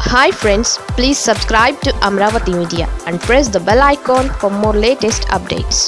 Hi friends please subscribe to Amaravati media and press the bell icon for more latest updates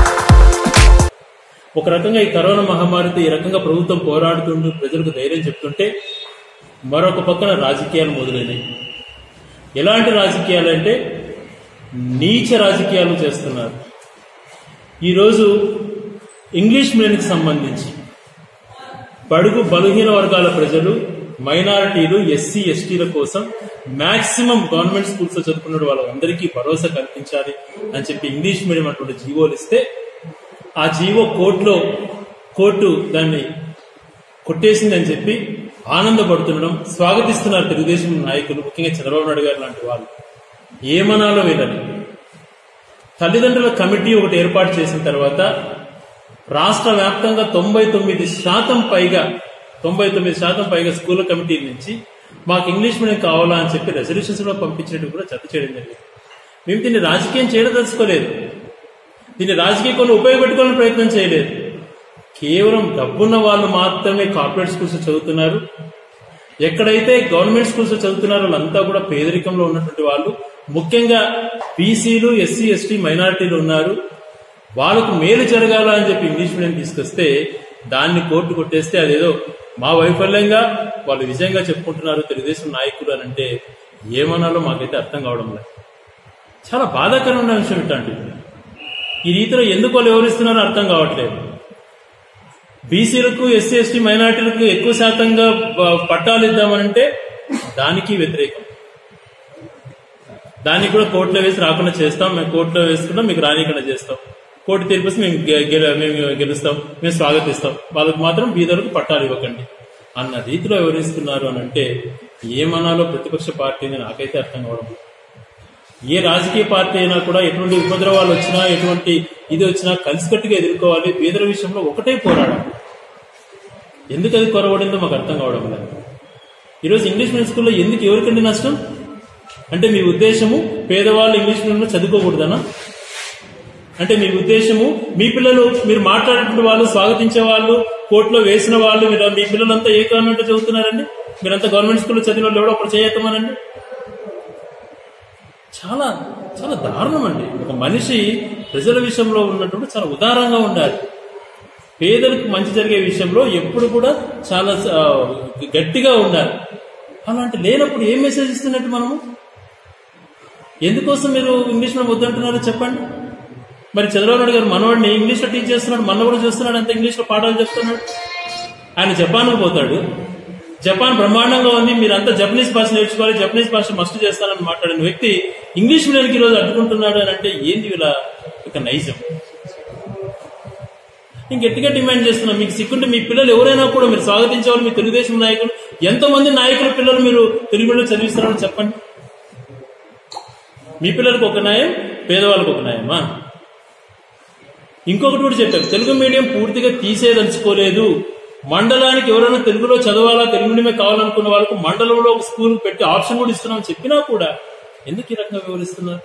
ఒక రకంగా ఈ corona మహమ్మారితో ఈ రకంగా ప్రభుత్వం పోరాడుతుంటూ ప్రజలకు ధైర్యం చెప్తుంటే మరొక పక్కన రాజకీయాలు మొదలైనవి ఎలాంటి రాజకీయాలు అంటే నీచ రాజకీయాలు చేస్తున్నారు ఈరోజు ఇంగ్లీష్ మీడియంకి సంబంధించి బడుగు బలహీన వర్గాల ప్రజలు మైనారిటీలు ఎస్సీ ఎస్టీల కోసం మాక్సిమం గవర్నమెంట్ స్కూల్స్ లో చదువుకున్న వాళ్ళందరికీ భరోసా కల్పించాలి అని చెప్పి ఇంగ్లీష్ మీడియం అటువంటి జీవోలు ఇస్తే ఆ జీవో కోర్టులో కోర్టు దాన్ని కొట్టేసిందని చెప్పి ఆనందపడుతుండడం స్వాగతిస్తున్నారు తెలుగుదేశం నాయకులు ముఖ్యంగా చంద్రబాబు నాయుడు గారు లాంటి వాళ్ళు ఏమనాలో వీళ్ళని తల్లిదండ్రుల కమిటీ ఒకటి ఏర్పాటు చేసిన తర్వాత రాష్ట్ర వ్యాప్తంగా తొంభై తొమ్మిది శాతం పైగా తొంభై తొమ్మిది శాతం పైగా స్కూల్ కమిటీ నుంచి మాకు ఇంగ్లీష్ మీడియం కావాలా అని చెప్పి రెజల్యూషన్స్ లో పంపించినట్టు కూడా జత చేయడం జరిగింది మేము దీన్ని రాజకీయం చేయడం తెలుసుకోలేదు దీన్ని రాజకీయ కొన్ని ఉపయోగపెట్టుకోవాలని ప్రయత్నం చేయలేదు కేవలం డబ్బున్న వాళ్ళు మాత్రమే కార్పొరేట్ స్కూల్స్ చదువుతున్నారు ఎక్కడైతే గవర్నమెంట్ స్కూల్స్ చదువుతున్నారో వాళ్ళంతా కూడా పేదరికంలో ఉన్నటువంటి వాళ్ళు ముఖ్యంగా బీసీలు ఎస్సీ ఎస్టీ మైనారిటీలు ఉన్నారు వాళ్ళకు మేలు జరగాల అని చెప్పి ఇంగ్లీష్ మీడియం తీసుకొస్తే దాన్ని కోర్టు కొట్టేస్తే అదేదో మా వైఫల్యంగా వాళ్ళు విజయంగా చెప్పుకుంటున్నారు తెలుగుదేశం నాయకులు అని అంటే ఏమనాలో మాకైతే అర్థం కావడం లేదు చాలా బాధాకరమైన విషయం ఇట్లాంటిది ఈ రీతిలో ఎందుకు వాళ్ళు వివరిస్తున్నారో అర్థం కావట్లేదు బీసీలకు ఎస్సీ ఎస్టీ మైనార్టీలకు ఎక్కువ శాతంగా ఆ, పట్టాలు ఇద్దామనంటే దానికి వ్యతిరేకం దానికి కూడా కోర్టులో వేసి రాకుండా చేస్తాం మేము కోర్టులో వేసుకున్నాం మీకు రానికుండా చేస్తాం కోర్టు తీర్పు వస్తే మేము గె- గెల- మేము గెలుస్తాం మేము స్వాగతిస్తాం వాళ్ళకి మాత్రం బీదలకు పట్టాలు ఇవ్వకండి అన్న రీతిలో వివరిస్తున్నారు అని అంటే ఏమనాలో ప్రతిపక్ష పార్టీని నాకైతే అర్థం కావడం లేదు. ఏ రాజకీయ పార్టీ అయినా కూడా ఎటువంటి ఉపద్రవాలు వచ్చినా ఎటువంటి ఇది వచ్చినా కలిసికట్టుగా ఎదుర్కోవాలి పేదల విషయంలో ఒకటే పోరాడాలి ఎందుకు అది కొరవడిందో మాకు అర్థం కావడం లేదు ఈరోజు ఇంగ్లీష్ మీడియం స్కూల్లో ఎందుకు ఎవరికండి నష్టం అంటే మీ ఉద్దేశము పేదవాళ్ళు ఇంగ్లీష్ మీడియంలో చదువుకోకూడదనా అంటే మీ ఉద్దేశము మీ పిల్లలు మీరు మాట్లాడేటువంటి వాళ్ళు స్వాగతించే వాళ్ళు కోర్టులో వేసిన వాళ్ళు మీరు మీ పిల్లలంతా ఏ గవర్నమెంట్ చదువుతున్నారండి మీరంతా గవర్నమెంట్ స్కూల్లో చదివిన వాళ్ళు ఎవడో ఒకటి చేయత్తమనండి చాలా చాలా దారుణం అండి ఒక మనిషి ప్రజల విషయంలో ఉన్నప్పుడు చాలా ఉదారంగా ఉండాలి పేదలకు మంచి జరిగే విషయంలో ఎప్పుడు కూడా చాలా ఆ, గట్టిగా ఉండాలి అలాంటి లేనప్పుడు ఏం మెసేజ్ ఇస్తున్నట్టు మనము ఎందుకోసం మీరు ఇంగ్లీష్ మీడియం వద్దంటున్నారో చెప్పండి మరి చంద్రబాబు నాయుడు గారు మనవాడిని ఇంగ్లీష్ లో టీచ్ చేస్తున్నాడు మన కూడా చేస్తున్నాడు అంత ఇంగ్లీష్ లో పాఠాలు చెప్తున్నాడు ఆయన జపాన్ పోతాడు జపాన్ బ్రహ్మాండంగా ఉంది మీరంతా జపనీస్ భాష నేర్చుకోవాలి జపనీస్ భాష మస్ట్ చేస్తానని మాట్లాడిన వ్యక్తి ఇంగ్లీష్ మీడియానికి ఈరోజు అడ్డుకుంటున్నాడు అని అంటే ఏంది ఇలా ఒక నైజం నేను గట్టిగా డిమాండ్ చేస్తున్నా మీకు సిక్కుంటే మీ పిల్లలు ఎవరైనా కూడా మీరు స్వాగతించే వాళ్ళు మీ తెలుగుదేశం నాయకులు ఎంతమంది నాయకుల పిల్లలు మీరు తెలుగు మీడియం చదివిస్తున్నారో చెప్పండి మీ పిల్లలకు ఒక న్యాయం పేదవాళ్ళకు ఒక న్యాయమా ఇంకొకటి కూడా చెప్పారు తెలుగు మీడియం పూర్తిగా తీసేదలుచుకోలేదు మండలానికి ఎవరైనా తెలుగులో చదవాలా తెలుగు మీడియమే కావాలనుకున్న వాళ్ళకు మండలంలో ఒక స్కూల్ పెట్టి ఆప్షన్ కూడా ఇస్తున్నామని చెప్పినా కూడా ఎందుకు ఈ రకంగా వివరిస్తున్నారు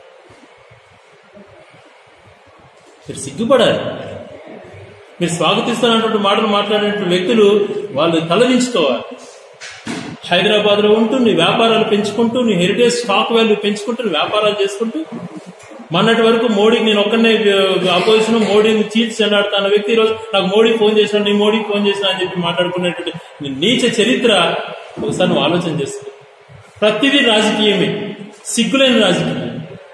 మీరు సిగ్గుపడాలి మీరు స్వాగతిస్తున్నటువంటి మాటలు మాట్లాడేటువంటి వ్యక్తులు వాళ్ళు తలదించుకోవాలి హైదరాబాద్ లో ఉంటూ నీ వ్యాపారాలు పెంచుకుంటూ నీ హెరిటేజ్ స్టాక్ వాల్యూ పెంచుకుంటూ నీ వ్యాపారాలు చేసుకుంటూ మొన్నటి వరకు మోడీకి నేను ఒక్కనే అపోజిషన్ మోడీని చీల్చి చెండాడుతున్న వ్యక్తి ఈరోజు నాకు మోడీ ఫోన్ చేసిన నీ మోడీ ఫోన్ చేసిన అని చెప్పి మాట్లాడుకునేటువంటి నీ నీచ చరిత్ర ఒకసారి నువ్వు ఆలోచన చేసుకో ప్రతిదీ రాజకీయమే సిగ్గులేని రాజకీయం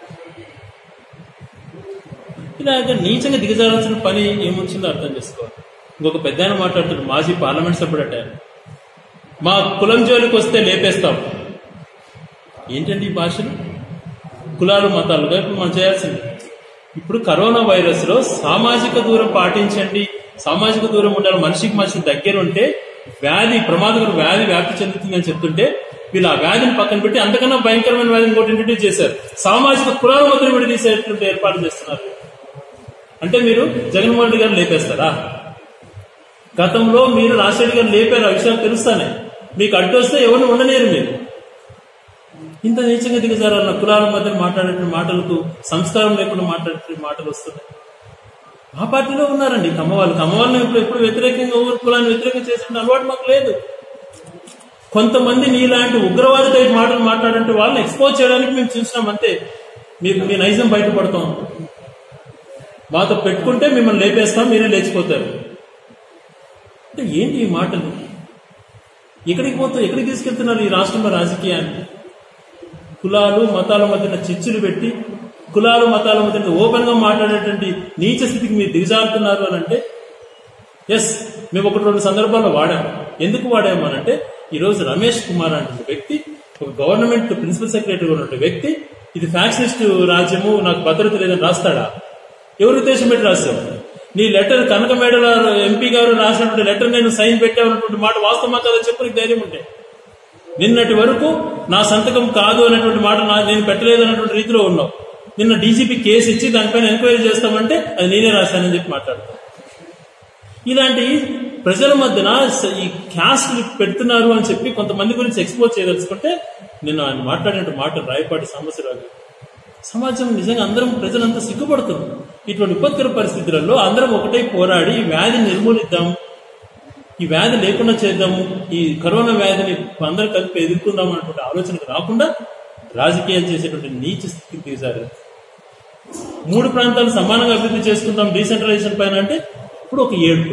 ఇలాగ నీచంగా దిగజారాల్సిన పని ఏమొచ్చిందో అర్థం చేసుకోవాలి ఇంకొక పెద్ద ఆయన మాట్లాడుతున్నాడు మాజీ పార్లమెంట్ సభ్యుడు అట ఆయన. మా కులం జోలికి వస్తే లేపేస్తాం ఏంటండి ఈ భాషలు కులాలు మతాలుగా ఇప్పుడు మనం చేయాల్సింది ఇప్పుడు కరోనా వైరస్ లో సామాజిక దూరం పాటించండి సామాజిక దూరం ఉండాలి మనిషికి మనిషి దగ్గర ఉంటే వ్యాధి ప్రమాదకర వ్యాధి వ్యాప్తి చెందుతుందని చెప్తుంటే వీళ్ళు ఆ వ్యాధిని పక్కన పెట్టి అంతకన్నా భయంకరమైన వ్యాధిని ఇంకోటి ఇంట్రడ్యూస్ చేశారు సామాజిక కులాల మధ్య విడదీసేటువంటి ఏర్పాటు చేస్తున్నారు అంటే మీరు జగన్మోహన్ రెడ్డి గారు లేపేస్తారా గతంలో మీరు రాజశేఖర్ గారు లేపారు ఆ విషయాలు తెలుస్తానే మీకు అడ్డు వస్తే ఎవరిని ఉండలేరు మీరు ఇంత నీచంగా దిగజారన్న కులాల మధ్య మాట్లాడే మాటలకు సంస్కారం లేకుండా మాట్లాడే మాటలు వస్తున్నాయి మా పార్టీలో ఉన్నారండి కమ్మవాళ్ళు కమ్మవాళ్ళని ఇప్పుడు ఎప్పుడు వ్యతిరేకంగా ఊరు కులాన్ని వ్యతిరేకంగా చేసిన అలవాటు మాకు లేదు కొంతమంది నీలాంటి ఉగ్రవాది టైప్ మాటలు మాట్లాడంటే వాళ్ళని ఎక్స్పోజ్ చేయడానికి మేము చూసినాం అంతే మీరు మీ నైజం బయటపడతాం మాతో పెట్టుకుంటే మిమ్మల్ని లేపేస్తాం మీరే లేచిపోతారు అంటే ఏంటి ఈ మాటలు ఎక్కడికి పోతావు ఎక్కడికి తీసుకెళ్తున్నారు ఈ రాష్ట్రంలో రాజకీయాన్ని కులాలు మతాల మధ్యన చిచ్చులు పెట్టి కులాలు మతాల మధ్యన ఓపెన్ గా మాట్లాడేటువంటి నీచ స్థితికి మీరు దిగజారుతున్నారు అని అంటే ఎస్ మేము ఒకటి రెండు సందర్భాల్లో వాడాం ఎందుకు వాడామనంటే ఈ రోజు రమేష్ కుమార్ అనే వ్యక్తి ఒక గవర్నమెంట్ ప్రిన్సిపల్ సెక్రటరీ ఉన్నటువంటి వ్యక్తి ఇది ఫ్యాక్షనిస్ట్ రాజ్యము నాకు భద్రత లేదని రాస్తాడా ఎవరు ఉద్దేశం పెట్టి రాస్తావు నీ లెటర్ కనక మేడల ఎంపీ గారు రాసినటువంటి లెటర్ నేను సైన్ పెట్టామన్నటువంటి మాట వాస్తవమా కదా చెప్పు నీకు ధైర్యం ఉంటే నిన్నటి వరకు నా సంతకం కాదు అనేటువంటి మాట నా నేను పెట్టలేదు అన్నటువంటి రీతిలో ఉన్నావు నిన్న డీజీపీ కేసు ఇచ్చి దానిపైన ఎంక్వైరీ చేస్తామంటే అది నేనే రాశానని చెప్పి మాట్లాడతాను ఇలాంటి ప్రజల మధ్యన స- ఈ క్యాస్ట్ పెడుతున్నారు అని చెప్పి కొంతమంది గురించి ఎక్స్పోజ్ చేయదలుచుకుంటే నేను ఆయన మాట్లాడిన మాట రాయపాటి సమస్యరావు సమాజం నిజంగా అందరం ప్రజలంతా సిగ్గుపడుతున్నారు ఇటువంటి విపత్కర పరిస్థితులలో అందరం ఒకటే పోరాడి ఈ వ్యాధిని నిర్మూలిద్దాం ఈ వ్యాధి లేకుండా చేద్దాము ఈ కరోనా వ్యాధిని అందరం కలిపి ఎదుర్కొందాం అన్నటువంటి ఆలోచనకు రాకుండా రాజకీయాలు చేసేటువంటి నీచ స్థితికి దిగజారు మూడు ప్రాంతాలు సమానంగా అభివృద్ధి చేసుకుందాం డీసెంట్రలైజేషన్ పైన అంటే ఇప్పుడు ఒక ఏడుపు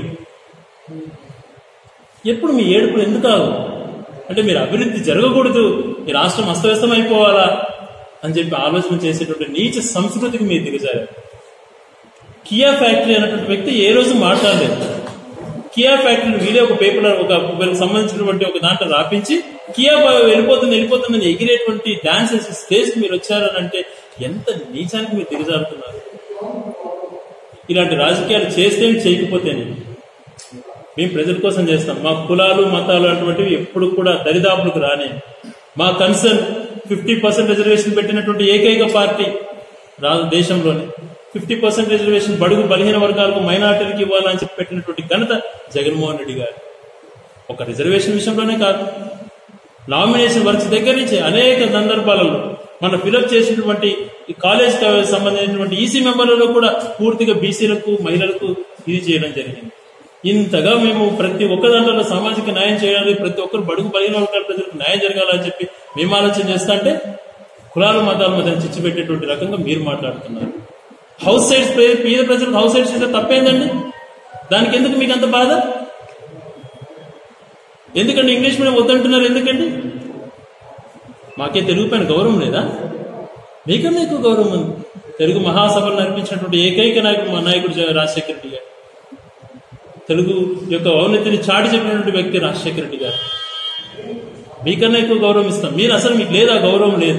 ఎప్పుడు మీ ఏడుపులు ఎందుకు ఆగు అంటే మీరు అభివృద్ధి జరగకూడదు ఈ రాష్ట్రం అస్తవ్యస్తం అయిపోవాలా అని చెప్పి ఆలోచన చేసేటువంటి నీచ సంస్కృతికి మీరు దిగజారు కియా ఫ్యాక్టరీ అనేటువంటి వ్యక్తి ఏ రోజు మాట్లాడలేదు కియా ఫ్యాక్టరీ వీరే ఒక పేపర్ ఒక వీళ్ళకి సంబంధించినటువంటి ఒక దాంట్లో రాపించి కియా బా- వెళ్ళిపోతుంది వెళ్ళిపోతుందని ఎగిరేటువంటి డాన్స్ స్టేజ్ మీరు వచ్చారని అంటే ఎంత నీచానికి మీరు దిగజారుతున్నారు ఇలాంటి రాజకీయాలు చేస్తే చేయకపోతేనే మేము ప్రజల కోసం చేస్తాం మా కులాలు మతాలు అటువంటివి ఎప్పుడు కూడా దరిదాపులకు రానే మా కన్సర్న్ ఫిఫ్టీ పర్సెంట్ రిజర్వేషన్ పెట్టినటువంటి ఏకైక పార్టీ రా దేశంలోనే ఫిఫ్టీ పర్సెంట్ రిజర్వేషన్ బడుగు బలహీన వర్గాలకు మైనార్టీలకు ఇవ్వాలని చెప్పి పెట్టినటువంటి ఘనత జగన్మోహన్ రెడ్డి గారు ఒక రిజర్వేషన్ విషయంలోనే కాదు నామినేషన్ వర్క్స్ దగ్గర నుంచి అనేక సందర్భాలలో మనం ఫిలప్ చేసినటువంటి ఈ కాలేజ్ సంబంధించినటువంటి ఈసీ మెంబర్లలో కూడా పూర్తిగా బీసీలకు మహిళలకు ఇది చేయడం జరిగింది ఇంతగా మేము ప్రతి ఒక్క దాంట్లో సామాజిక న్యాయం చేయాలి ప్రతి ఒక్కరు బడుగు బలహీన వర్గాల ప్రజలకు న్యాయం జరగాలని చెప్పి మేము ఆలోచన చేస్తా అంటే కులాల మతాల మధ్య చిచ్చు పెట్టేటువంటి రకంగా మీరు మాట్లాడుతున్నారు హౌస్ సైడ్స్ పేద ప్రజలకు హౌస్ సైడ్స్ చేస్తే తప్పేందండి దానికి ఎందుకు మీకు అంత బాధ ఎందుకండి ఇంగ్లీష్ మీడియం వద్దంటున్నారు ఎందుకండి మాకే తెలుగు పైన గౌరవం లేదా మీకన్నా ఎక్కువ గౌరవం ఉంది తెలుగు మహాసభలు నడిపించినటువంటి ఏకైక నాయకుడు మా నాయకుడు జ- రాజశేఖర రెడ్డి గారు తెలుగు యొక్క ఔన్నతిని చాటి చెప్పినటువంటి వ్యక్తి రాజశేఖర రెడ్డి గారు మీకన్నా ఎక్కువ గౌరవం ఇస్తాం మీరు అసలు మీకు లేదా గౌరవం లేదు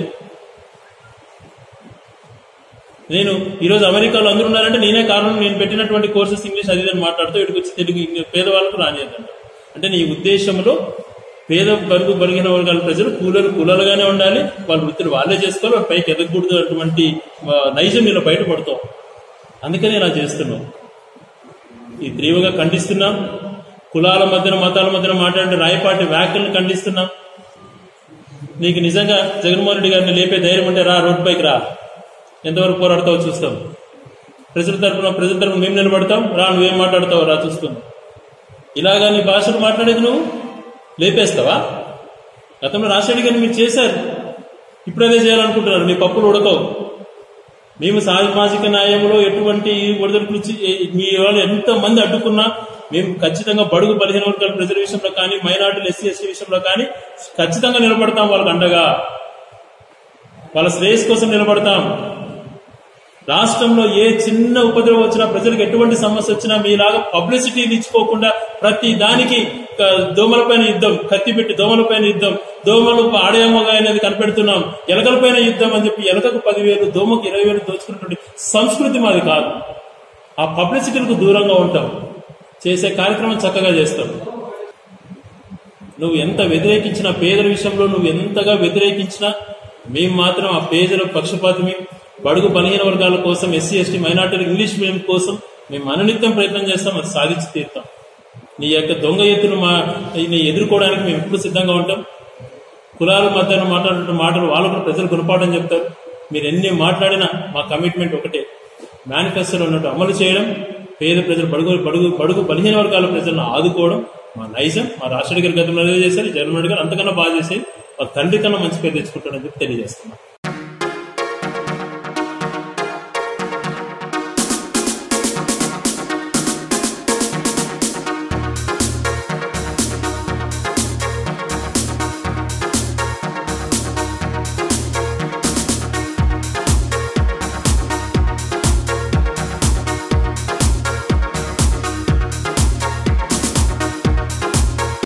నేను ఈరోజు అమెరికాలో అందరూ ఉన్నారంటే నేనే కారణం నేను పెట్టినటువంటి కోర్సెస్ ఇంగ్లీష్ అది ఇది అని మాట్లాడుతూ ఇక్కడికి వచ్చి తెలుగు ఇంగ్లీ- పేదవాళ్ళకు రానియద్దంట అంటే నీ ఉద్దేశంలో పేద బరుగు బలిగిన వర్గాల ప్రజలు కూలలు కూలలుగానే ఉండాలి వాళ్ళ వృత్తిని వాళ్ళే చేసుకోవాలి వాళ్ళ పైకి ఎదగకూడదు అటువంటి ఆ, నైజం నీలో బయటపడతాం అందుకనే ఇలా చేస్తున్నాం ఈ తీవ్రంగా ఖండిస్తున్నాం కులాల మధ్యన మతాల మధ్యన మాట్లాడే రాయపాటి వ్యాఖ్యలను ఖండిస్తున్నాం నీకు నిజంగా జగన్మోహన్ రెడ్డి గారిని లేపే ధైర్యం ఉంటే రా రోడ్ పైకి రా ఎంతవరకు పోరాడతావో చూస్తాం ప్రజల తరపున ప్రజల తరపున మేము నిలబడతాం రా నువ్వేం మాట్లాడతావో రా చూస్తాం ఇలాగా నీ భాషను మాట్లాడేది నువ్వు లేపేస్తావా గతంలో రాజశేఖర్ గారిని మీరు చేశారు ఇప్పుడు అదే చేయాలనుకుంటున్నారు మీ పప్పులు ఉడకవు మేము సామాజిక న్యాయంలో ఎటువంటి ఒడిదొడుకులు ఇచ్చి మీ వాళ్ళు ఎంత మంది అడ్డుకున్నా మేము ఖచ్చితంగా బడుగు బలహీన వర్గాల ప్రజల విషయంలో కానీ మైనార్టీలు ఎస్సీ ఎస్సీ విషయంలో కానీ ఖచ్చితంగా నిలబడతాం వాళ్ళకి అండగా వాళ్ళ శ్రేయస్ కోసం నిలబడతాం రాష్ట్రంలో ఏ చిన్న ఉపద్రవం వచ్చినా ప్రజలకు ఎటువంటి సమస్య వచ్చినా మీలాగా పబ్లిసిటీ ఇచ్చుకోకుండా ప్రతి దానికి క- దోమలపైన యుద్ధం కత్తి పెట్టి దోమలపైన యుద్ధం దోమలు ఆడయమ్మగా అనేది కనిపెడుతున్నాం ఎలకలపైన యుద్ధం అని చెప్పి ఎలకకు పదివేలు దోమకు ఇరవై వేలు దోచుకున్నటువంటి సంస్కృతి మాది కాదు ఆ పబ్లిసిటీలకు దూరంగా ఉంటాం చేసే కార్యక్రమం చక్కగా చేస్తాం నువ్వు ఎంత వ్యతిరేకించినా పేదల విషయంలో నువ్వు ఎంతగా వ్యతిరేకించినా మేము మాత్రం ఆ పేదల పక్షపాతమే బడుగు బలహీన వర్గాల కోసం ఎస్సీ ఎస్టీ మైనార్టీల ఇంగ్లీష్ మీడియం కోసం మేము అనునిత్యం ప్రయత్నం చేస్తాం అది సాధించి తీరుతాం నీ యొక్క దొంగ ఎత్తును మా నీ ఎదుర్కోవడానికి మేము ఎప్పుడు సిద్ధంగా ఉంటాం కులాల మధ్యన మాట్లాడుతున్న మాటలు వాళ్ళు కూడా ప్రజలు గుణపాఠం చెప్తారు మీరు ఎన్ని మాట్లాడినా మా కమిట్మెంట్ ఒకటే మేనిఫెస్టోలో ఉన్నట్టు అమలు చేయడం పేద ప్రజలు బడుగు బడుగు బడుగు బలహీన వర్గాల ప్రజలను ఆదుకోవడం మా నైజం మా రాష్ట్ర గారి గతంలో చేశారు జగన్మోహన్ రెడ్డి గారు అంతకన్నా బాగా చేసి వాళ్ళ తండ్రి కన్నా మంచి పేరు తెచ్చుకుంటాడని చెప్పి తెలియజేస్తున్నాం